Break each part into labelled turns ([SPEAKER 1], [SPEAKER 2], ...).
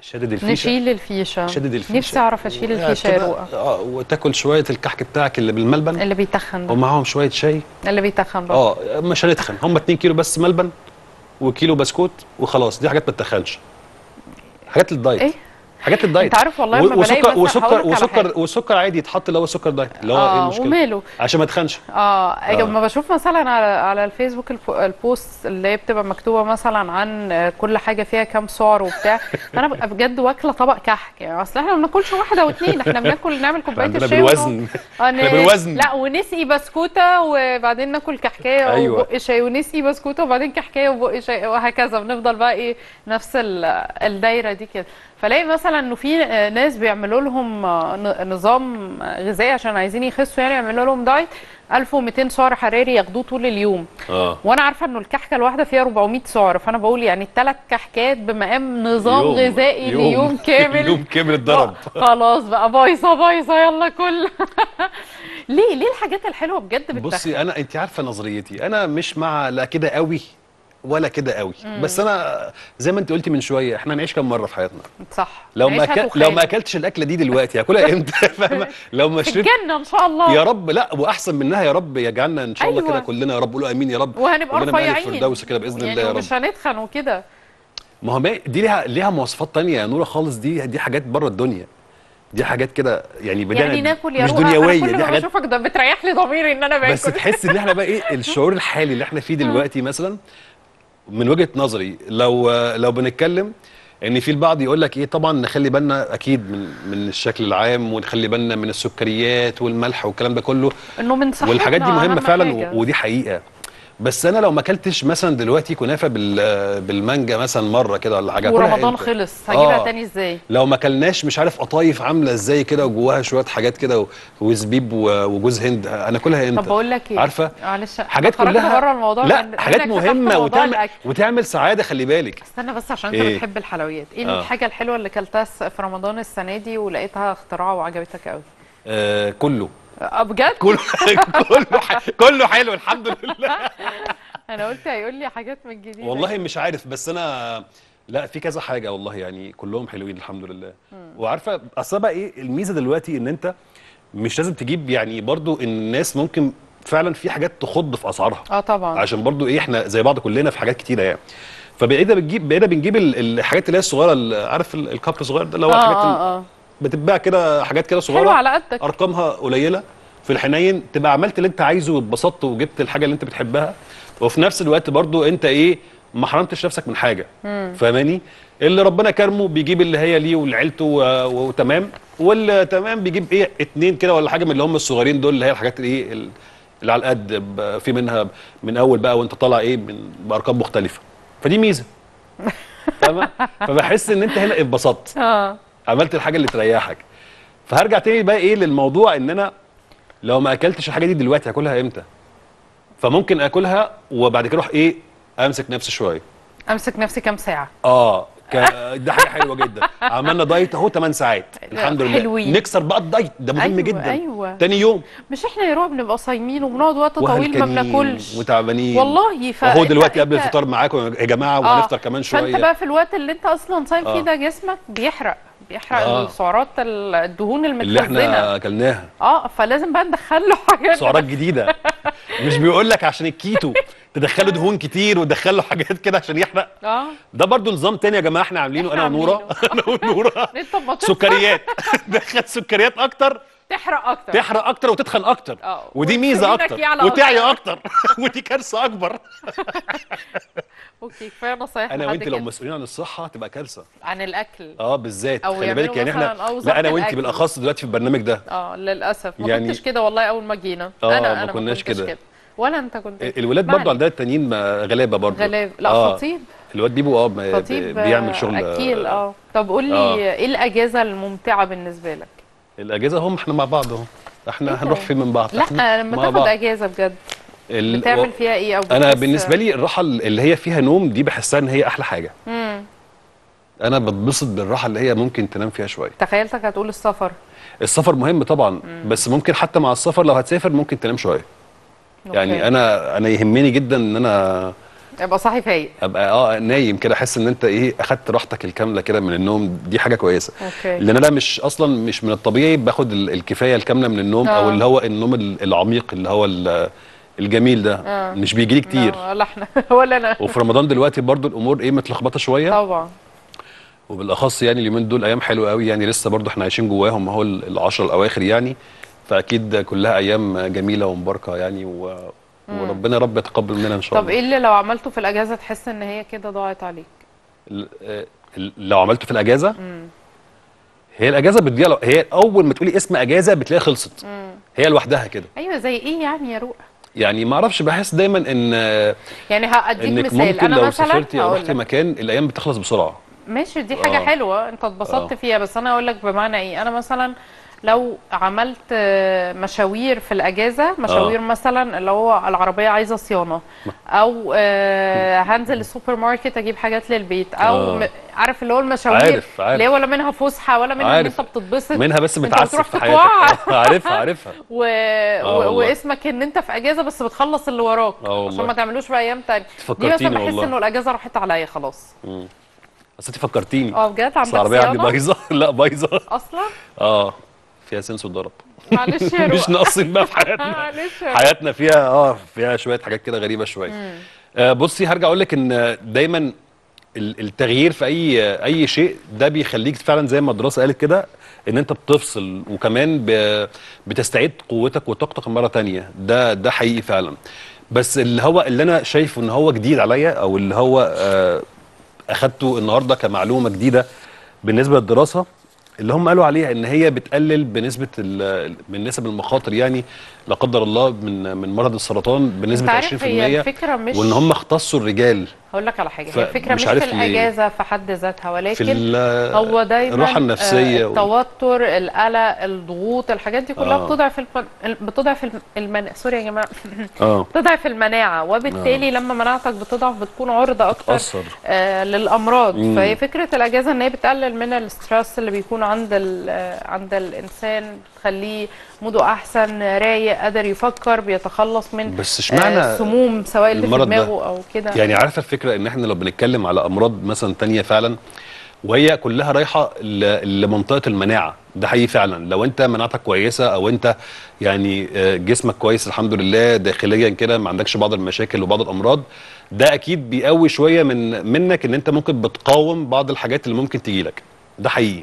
[SPEAKER 1] شادد الفيشه
[SPEAKER 2] نشيل الفيشه
[SPEAKER 1] شادد الفيشه
[SPEAKER 2] نفسي اعرف اشيل
[SPEAKER 1] و-
[SPEAKER 2] الفيشه يا
[SPEAKER 1] تبقى-
[SPEAKER 2] رؤى
[SPEAKER 1] اه وتاكل شويه الكحك بتاعك اللي بالملبن
[SPEAKER 2] اللي بيتخن ده
[SPEAKER 1] ومعاهم شويه شاي
[SPEAKER 2] اللي بيتخن بقى
[SPEAKER 1] اه مش هنتخن هم 2 كيلو بس ملبن وكيلو بسكوت وخلاص دي حاجات ما تتخنش حاجات للدايت
[SPEAKER 2] ايه
[SPEAKER 1] حاجات للدايت
[SPEAKER 2] انت عارف والله
[SPEAKER 1] و-
[SPEAKER 2] لما بلاقي
[SPEAKER 1] وسكر
[SPEAKER 2] مثلا هقول
[SPEAKER 1] وسكر
[SPEAKER 2] لك على حاجة.
[SPEAKER 1] وسكر وسكر عادي يتحط اللي هو سكر دايت اللي هو ايه
[SPEAKER 2] اه
[SPEAKER 1] المشكله
[SPEAKER 2] وماله
[SPEAKER 1] عشان ما تخنش
[SPEAKER 2] اه
[SPEAKER 1] آه.
[SPEAKER 2] لما بشوف مثلا على على الفيسبوك الب- البوست اللي هي بتبقى مكتوبه مثلا عن آه، كل حاجه فيها كام سعر وبتاع انا ببقى بجد واكله طبق كحك يعني اصل احنا ما بناكلش واحده او اتنين احنا بناكل نعمل كوبايه
[SPEAKER 1] عندنا
[SPEAKER 2] الشاي ونقعد-
[SPEAKER 1] بالوزن
[SPEAKER 2] آه،
[SPEAKER 1] احنا
[SPEAKER 2] ن-
[SPEAKER 1] بالوزن.
[SPEAKER 2] لا ونسقي بسكوته وبعدين ناكل كحكايه
[SPEAKER 1] أيوة.
[SPEAKER 2] وبق شاي ونسقي بسكوته وبعدين كحكايه وبق شاي وهكذا بنفضل بقى ايه نفس ال- الدايره دي كده فلاقي مثلا انه في آه، ناس بيعملوا لهم آه، ن- نظام غذائي عشان عايزين يخسوا يعني يعملوا لهم دايت 1200 سعر حراري ياخدوه طول اليوم
[SPEAKER 1] اه
[SPEAKER 2] وانا عارفه انه الكحكه الواحده فيها 400 سعر فانا بقول يعني الثلاث كحكات بمقام نظام
[SPEAKER 1] يوم-
[SPEAKER 2] غذائي
[SPEAKER 1] يوم-
[SPEAKER 2] ليوم كامل
[SPEAKER 1] يوم كامل اتضرب
[SPEAKER 2] خلاص بقى بايظه بايظه يلا كل ليه ليه الحاجات الحلوه بجد بتدخل
[SPEAKER 1] بصي انا انت عارفه نظريتي انا مش مع لا كده قوي ولا كده قوي بس انا زي ما انت قلتي من شويه احنا هنعيش كام مره في حياتنا
[SPEAKER 2] صح
[SPEAKER 1] لو ما
[SPEAKER 2] عيشها
[SPEAKER 1] أكل... لو ما
[SPEAKER 2] تخيل.
[SPEAKER 1] اكلتش الاكله دي دلوقتي هاكلها امتى فاهمه لو ما
[SPEAKER 2] في
[SPEAKER 1] شربت
[SPEAKER 2] الجنه ان شاء الله
[SPEAKER 1] يا رب لا واحسن منها يا رب يجعلنا ان شاء الله
[SPEAKER 2] أيوة.
[SPEAKER 1] كده كلنا يا رب قولوا امين يا رب
[SPEAKER 2] وهنبقى
[SPEAKER 1] كلنا من أهل
[SPEAKER 2] رفيعين
[SPEAKER 1] الفردوس كده باذن
[SPEAKER 2] يعني
[SPEAKER 1] الله يا رب
[SPEAKER 2] مش هنتخن وكده
[SPEAKER 1] ما هو ما- دي ليها ليها مواصفات تانية يا نوره خالص دي دي حاجات بره الدنيا دي حاجات كده يعني بدانا
[SPEAKER 2] يعني ناكل يا
[SPEAKER 1] مش
[SPEAKER 2] روحي
[SPEAKER 1] دنيويه
[SPEAKER 2] انا كل
[SPEAKER 1] دي
[SPEAKER 2] ما
[SPEAKER 1] حاجات
[SPEAKER 2] بشوفك ده بتريح لي ضميري ان انا باكل
[SPEAKER 1] بس تحس ان احنا بقى ايه الشعور الحالي اللي احنا فيه دلوقتي مثلا من وجهه نظري لو لو بنتكلم ان في البعض يقول لك ايه طبعا نخلي بالنا اكيد من من الشكل العام ونخلي بالنا من السكريات والملح والكلام ده كله
[SPEAKER 2] انه من صحتنا
[SPEAKER 1] والحاجات دي مهمه
[SPEAKER 2] أهم
[SPEAKER 1] فعلا
[SPEAKER 2] حاجة.
[SPEAKER 1] و- ودي حقيقه بس انا لو ما اكلتش مثلا دلوقتي كنافه بال بالمانجا مثلا مره كده ولا حاجه هاكلها
[SPEAKER 2] ورمضان
[SPEAKER 1] إمتى؟
[SPEAKER 2] خلص هجيبها
[SPEAKER 1] آه.
[SPEAKER 2] تاني ازاي
[SPEAKER 1] لو ما اكلناش مش عارف قطايف عامله ازاي كده وجواها شويه حاجات كده و- وزبيب و- وجوز هند هناكلها امتى
[SPEAKER 2] طب بقول لك ايه
[SPEAKER 1] عارفه
[SPEAKER 2] معلش
[SPEAKER 1] حاجات
[SPEAKER 2] خرجنا
[SPEAKER 1] كلها
[SPEAKER 2] بره الموضوع
[SPEAKER 1] لا
[SPEAKER 2] لأن-
[SPEAKER 1] حاجات
[SPEAKER 2] لأنك فتحت
[SPEAKER 1] مهمه
[SPEAKER 2] موضوع
[SPEAKER 1] وتعمل
[SPEAKER 2] الأكل.
[SPEAKER 1] وتعمل سعاده خلي بالك
[SPEAKER 2] استنى بس عشان انت
[SPEAKER 1] إيه؟
[SPEAKER 2] بتحب الحلويات ايه
[SPEAKER 1] آه.
[SPEAKER 2] الحاجه الحلوه اللي كلتها س- في رمضان السنه دي ولقيتها اختراع وعجبتك قوي
[SPEAKER 1] آه كله
[SPEAKER 2] اه بجد
[SPEAKER 1] كله كله ح- كله حلو الحمد لله
[SPEAKER 2] انا قلت هيقول لي حاجات من جديد
[SPEAKER 1] والله مش عارف بس انا لا في كذا حاجه والله يعني كلهم حلوين الحمد لله وعارفه اصل بقى ايه الميزه دلوقتي ان انت مش لازم تجيب يعني برضو الناس ممكن فعلا في حاجات تخض في اسعارها
[SPEAKER 2] اه طبعا
[SPEAKER 1] عشان برضو ايه احنا زي بعض كلنا في حاجات كتيره يعني فبقينا بنجيب بقينا بنجيب ال- الحاجات اللي هي الصغيره اللي عارف ال- الكاب الصغير ده اللي هو
[SPEAKER 2] اه
[SPEAKER 1] الحاجات اللي
[SPEAKER 2] اه اه
[SPEAKER 1] بتتباع كده حاجات كده صغيره
[SPEAKER 2] حلو على قدك
[SPEAKER 1] ارقامها قليله في الحنين تبقى عملت اللي انت عايزه واتبسطت وجبت الحاجه اللي انت بتحبها وفي نفس الوقت برضو انت ايه ما حرمتش نفسك من حاجه فاهماني اللي ربنا كرمه بيجيب اللي هي ليه ولعيلته و- وتمام واللي تمام بيجيب ايه اتنين كده ولا حاجه من اللي هم الصغيرين دول اللي هي الحاجات اللي ايه ال- اللي على القد ب- في منها من اول بقى وانت طالع ايه من بارقام مختلفه فدي ميزه فاهمه فبحس ان انت هنا اتبسطت
[SPEAKER 2] اه
[SPEAKER 1] عملت الحاجه اللي تريحك فهرجع تاني بقى ايه للموضوع ان انا لو ما اكلتش الحاجه دي دلوقتي هاكلها امتى فممكن اكلها وبعد كده اروح ايه امسك نفسي شويه
[SPEAKER 2] امسك نفسي كام ساعه
[SPEAKER 1] اه ك... ده حاجه حلوه جدا عملنا دايت اهو 8 ساعات الحمد لله
[SPEAKER 2] حلوين.
[SPEAKER 1] نكسر بقى الدايت ده مهم
[SPEAKER 2] أيوة،
[SPEAKER 1] جدا
[SPEAKER 2] أيوة.
[SPEAKER 1] تاني يوم
[SPEAKER 2] مش احنا يا روح بنبقى صايمين وبنقعد وقت طويل ما
[SPEAKER 1] وهلكانين
[SPEAKER 2] بناكلش
[SPEAKER 1] وتعبانين
[SPEAKER 2] والله ف
[SPEAKER 1] اهو دلوقتي
[SPEAKER 2] أنت-
[SPEAKER 1] قبل
[SPEAKER 2] أنت-
[SPEAKER 1] الفطار معاكم يا جماعه
[SPEAKER 2] آه.
[SPEAKER 1] وهنفطر كمان
[SPEAKER 2] فانت
[SPEAKER 1] شويه
[SPEAKER 2] بقى في الوقت اللي انت اصلا صايم فيه
[SPEAKER 1] آه.
[SPEAKER 2] ده جسمك بيحرق بيحرق
[SPEAKER 1] آه.
[SPEAKER 2] السعرات ال- الدهون
[SPEAKER 1] اللي
[SPEAKER 2] المتخزنه
[SPEAKER 1] احنا اكلناها
[SPEAKER 2] اه فلازم بقى ندخل له حاجات
[SPEAKER 1] سعرات جديده مش بيقول لك عشان الكيتو تدخله دهون كتير وتدخله حاجات كده عشان يحرق
[SPEAKER 2] اه
[SPEAKER 1] ده برضو نظام تاني يا جماعه احنا عاملينه
[SPEAKER 2] إحنا
[SPEAKER 1] انا ونوره انا ونوره
[SPEAKER 2] انت ما تفطر
[SPEAKER 1] سكريات دخل سكريات اكتر
[SPEAKER 2] تحرق اكتر
[SPEAKER 1] تحرق اكتر وتتخن اكتر
[SPEAKER 2] آه.
[SPEAKER 1] ودي ميزه
[SPEAKER 2] وسنينك
[SPEAKER 1] اكتر
[SPEAKER 2] يعلى
[SPEAKER 1] وتعيا اكتر ودي كارثه اكبر
[SPEAKER 2] اوكي كفايه نصايح
[SPEAKER 1] انا
[SPEAKER 2] لحد
[SPEAKER 1] وانت لو
[SPEAKER 2] كده.
[SPEAKER 1] مسؤولين عن الصحه تبقى كارثه
[SPEAKER 2] عن الاكل
[SPEAKER 1] اه بالذات
[SPEAKER 2] أو
[SPEAKER 1] خلي
[SPEAKER 2] يعملوا
[SPEAKER 1] بالك يعني احنا
[SPEAKER 2] مثلاً أو
[SPEAKER 1] لا
[SPEAKER 2] ظبط
[SPEAKER 1] انا وانت
[SPEAKER 2] الأكل.
[SPEAKER 1] بالاخص دلوقتي في البرنامج ده
[SPEAKER 2] اه للاسف ما
[SPEAKER 1] يعني-
[SPEAKER 2] كنتش كده والله اول ما جينا
[SPEAKER 1] آه،
[SPEAKER 2] انا
[SPEAKER 1] ما
[SPEAKER 2] انا
[SPEAKER 1] كناش
[SPEAKER 2] كنتش
[SPEAKER 1] كده.
[SPEAKER 2] ولا انت كنت
[SPEAKER 1] الولاد
[SPEAKER 2] ما
[SPEAKER 1] برضو
[SPEAKER 2] علينا.
[SPEAKER 1] عندنا التانيين ما- غلابه برضو
[SPEAKER 2] غلاب لا
[SPEAKER 1] آه.
[SPEAKER 2] خطيب
[SPEAKER 1] الواد بيبو اه ما-
[SPEAKER 2] خطيب
[SPEAKER 1] بيعمل
[SPEAKER 2] آه،
[SPEAKER 1] شغل
[SPEAKER 2] اكيل اه طب قول لي
[SPEAKER 1] آه.
[SPEAKER 2] ايه الاجازه الممتعه بالنسبه لك
[SPEAKER 1] الاجازه هم احنا مع بعض اهو احنا
[SPEAKER 2] إيه ده؟
[SPEAKER 1] هنروح فين من بعض إحنا
[SPEAKER 2] لا لما
[SPEAKER 1] مع
[SPEAKER 2] تاخد
[SPEAKER 1] بعض.
[SPEAKER 2] اجازه بجد
[SPEAKER 1] ال-
[SPEAKER 2] بتعمل فيها ايه او
[SPEAKER 1] انا
[SPEAKER 2] بتحس-
[SPEAKER 1] بالنسبه لي الراحه اللي هي فيها نوم دي بحسها ان هي احلى حاجه
[SPEAKER 2] مم.
[SPEAKER 1] انا بتبسط بالراحه اللي هي ممكن تنام فيها شويه
[SPEAKER 2] تخيلتك هتقول السفر
[SPEAKER 1] السفر مهم طبعا بس ممكن حتى مع السفر لو هتسافر ممكن تنام شويه يعني
[SPEAKER 2] أوكي.
[SPEAKER 1] انا انا يهمني جدا ان انا
[SPEAKER 2] يبقى صاحي فايق
[SPEAKER 1] ابقى اه نايم كده احس ان انت ايه اخدت راحتك الكامله كده من النوم دي حاجه كويسه
[SPEAKER 2] اوكي
[SPEAKER 1] لان انا مش اصلا مش من الطبيعي باخد ال- الكفايه الكامله من النوم او
[SPEAKER 2] آه.
[SPEAKER 1] اللي هو النوم ال- العميق اللي هو ال- الجميل ده
[SPEAKER 2] آه.
[SPEAKER 1] مش بيجي لي كتير
[SPEAKER 2] لا، ولا احنا ولا انا
[SPEAKER 1] وفي رمضان دلوقتي برضو الامور ايه متلخبطه شويه
[SPEAKER 2] طبعا
[SPEAKER 1] وبالاخص يعني اليومين دول ايام حلوه قوي يعني لسه برضو احنا عايشين جواهم اهو ال- العشر الاواخر يعني فاكيد كلها ايام جميله ومباركه يعني و... وربنا يا رب يتقبل مننا ان شاء
[SPEAKER 2] طب
[SPEAKER 1] الله
[SPEAKER 2] ايه اللي لو عملته في الاجازه تحس ان هي كده ضاعت عليك
[SPEAKER 1] ال- آه، ال- لو عملته في الاجازه هي الاجازه بتضيع لو- هي اول ما تقولي اسم اجازه بتلاقيها خلصت هي لوحدها كده
[SPEAKER 2] ايوه زي ايه يعني يا روق
[SPEAKER 1] يعني ما اعرفش بحس دايما ان
[SPEAKER 2] يعني هاديك
[SPEAKER 1] انك
[SPEAKER 2] مثال
[SPEAKER 1] ممكن
[SPEAKER 2] انا
[SPEAKER 1] لو
[SPEAKER 2] مثلا
[SPEAKER 1] سافرتي او
[SPEAKER 2] هقول
[SPEAKER 1] رحتي
[SPEAKER 2] لك.
[SPEAKER 1] مكان الايام بتخلص بسرعه
[SPEAKER 2] ماشي دي حاجه
[SPEAKER 1] آه.
[SPEAKER 2] حلوه انت اتبسطت
[SPEAKER 1] آه.
[SPEAKER 2] فيها بس انا اقول لك بمعنى ايه انا مثلا لو عملت آه، مشاوير في الاجازه مشاوير
[SPEAKER 1] آه.
[SPEAKER 2] مثلا اللي هو العربيه عايزه صيانه او آه، هنزل السوبر ماركت اجيب حاجات للبيت او
[SPEAKER 1] آه.
[SPEAKER 2] م- عارف اللي هو المشاوير
[SPEAKER 1] عارف- عارف.
[SPEAKER 2] اللي هي ولا منها فسحه ولا منها ان
[SPEAKER 1] عارف.
[SPEAKER 2] انت بتتبسط
[SPEAKER 1] منها بس
[SPEAKER 2] انت
[SPEAKER 1] متعسف
[SPEAKER 2] بتروح
[SPEAKER 1] في
[SPEAKER 2] تتوعى.
[SPEAKER 1] حياتك عارفها عارفها
[SPEAKER 2] و... و...
[SPEAKER 1] والله.
[SPEAKER 2] واسمك ان انت في اجازه بس بتخلص اللي وراك
[SPEAKER 1] آه والله.
[SPEAKER 2] عشان ما تعملوش في ايام تانية دي مثلا
[SPEAKER 1] فكرتيني
[SPEAKER 2] بحس
[SPEAKER 1] والله.
[SPEAKER 2] انه الاجازه راحت عليا خلاص
[SPEAKER 1] بس انت فكرتيني
[SPEAKER 2] اه بجد
[SPEAKER 1] بس
[SPEAKER 2] عندك
[SPEAKER 1] العربيه عندي
[SPEAKER 2] صيانه
[SPEAKER 1] بايظه لا بايظه
[SPEAKER 2] اصلا
[SPEAKER 1] اه فيها سنس وضرب
[SPEAKER 2] معلش يا
[SPEAKER 1] مش
[SPEAKER 2] روح
[SPEAKER 1] ناقصين بقى في حياتنا
[SPEAKER 2] معلش يا روح.
[SPEAKER 1] حياتنا فيها اه فيها شويه حاجات كده غريبه شويه آه بصي هرجع اقول لك ان دايما ال- التغيير في اي اي شيء ده بيخليك فعلا زي ما الدراسه قالت كده ان انت بتفصل وكمان ب- بتستعيد قوتك وطاقتك مره تانية ده ده حقيقي فعلا بس اللي هو اللي انا شايفه ان هو جديد عليا او اللي هو آه اخدته النهارده كمعلومه جديده بالنسبه للدراسه اللي هم قالوا عليها ان هي بتقلل بنسبه ال- من نسب المخاطر يعني لا قدر الله من من مرض السرطان
[SPEAKER 2] انت
[SPEAKER 1] بنسبه 20%
[SPEAKER 2] عارف هي الفكره مش
[SPEAKER 1] وان هم اختصوا الرجال
[SPEAKER 2] هقول لك على حاجه
[SPEAKER 1] ف-
[SPEAKER 2] هي الفكره
[SPEAKER 1] مش
[SPEAKER 2] مش,
[SPEAKER 1] عارف
[SPEAKER 2] في
[SPEAKER 1] ليه.
[SPEAKER 2] الاجازه في حد ذاتها
[SPEAKER 1] في
[SPEAKER 2] ولكن
[SPEAKER 1] ال-
[SPEAKER 2] هو دايما
[SPEAKER 1] الراحه النفسيه
[SPEAKER 2] آه،
[SPEAKER 1] وال-
[SPEAKER 2] التوتر القلق الضغوط الحاجات دي كلها
[SPEAKER 1] آه.
[SPEAKER 2] بتضعف الب... بتضعف الم- المن... سوري يا جماعه
[SPEAKER 1] اه
[SPEAKER 2] بتضعف المناعه وبالتالي لما مناعتك بتضعف بتكون عرضه اكتر
[SPEAKER 1] تاثر
[SPEAKER 2] آه للامراض
[SPEAKER 1] مم.
[SPEAKER 2] فهي فكره الاجازه ان هي بتقلل من الاسترس اللي بيكون عند ال- آه، عند الانسان بتخليه موده احسن رايق قادر يفكر بيتخلص من
[SPEAKER 1] بس
[SPEAKER 2] آه،
[SPEAKER 1] اشمعنى
[SPEAKER 2] السموم سواء اللي في
[SPEAKER 1] المرض ده؟
[SPEAKER 2] دماغه او كده
[SPEAKER 1] يعني عارفه الفكره ان احنا لو بنتكلم على امراض مثلا تانية فعلا وهي كلها رايحه ل- لمنطقه المناعه ده حقيقي فعلا لو انت مناعتك كويسه او انت يعني آه، جسمك كويس الحمد لله داخليا كده ما عندكش بعض المشاكل وبعض الامراض ده اكيد بيقوي شويه من منك ان انت ممكن بتقاوم بعض الحاجات اللي ممكن تجي لك ده حقيقي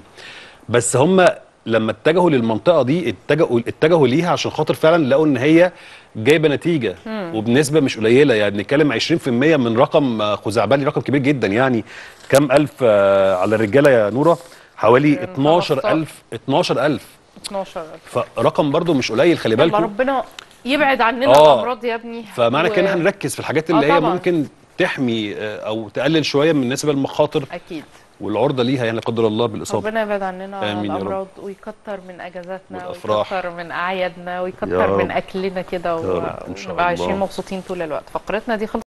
[SPEAKER 1] بس هم لما اتجهوا للمنطقه دي اتجهوا اتجهوا ليها عشان خاطر فعلا لقوا ان هي جايبه نتيجه وبنسبه مش قليله يعني بنتكلم 20% من رقم آه، خزعبلي رقم كبير جدا يعني كام الف آه، على الرجاله يا نوره حوالي
[SPEAKER 2] يعني
[SPEAKER 1] 12000 12000
[SPEAKER 2] 12
[SPEAKER 1] فرقم برضو مش قليل خلي
[SPEAKER 2] يلا
[SPEAKER 1] بالكم
[SPEAKER 2] ربنا يبعد عننا
[SPEAKER 1] آه.
[SPEAKER 2] الامراض يا ابني
[SPEAKER 1] فمعنى
[SPEAKER 2] و-
[SPEAKER 1] كده ان احنا نركز في الحاجات
[SPEAKER 2] آه
[SPEAKER 1] اللي هي
[SPEAKER 2] طبعاً.
[SPEAKER 1] ممكن تحمي آه، او تقلل شويه من نسب المخاطر
[SPEAKER 2] اكيد
[SPEAKER 1] والعرضه ليها يعني لا قدر الله بالاصابه
[SPEAKER 2] ربنا يبعد عننا
[SPEAKER 1] آمين يا رب.
[SPEAKER 2] الامراض ويكتر من اجازاتنا
[SPEAKER 1] والأفراح.
[SPEAKER 2] ويكتر من اعيادنا
[SPEAKER 1] يا
[SPEAKER 2] ويكتر من
[SPEAKER 1] رب.
[SPEAKER 2] اكلنا كده
[SPEAKER 1] يا رب إن شاء
[SPEAKER 2] ونبقى عايشين
[SPEAKER 1] الله.
[SPEAKER 2] مبسوطين طول الوقت فقرتنا دي خلصت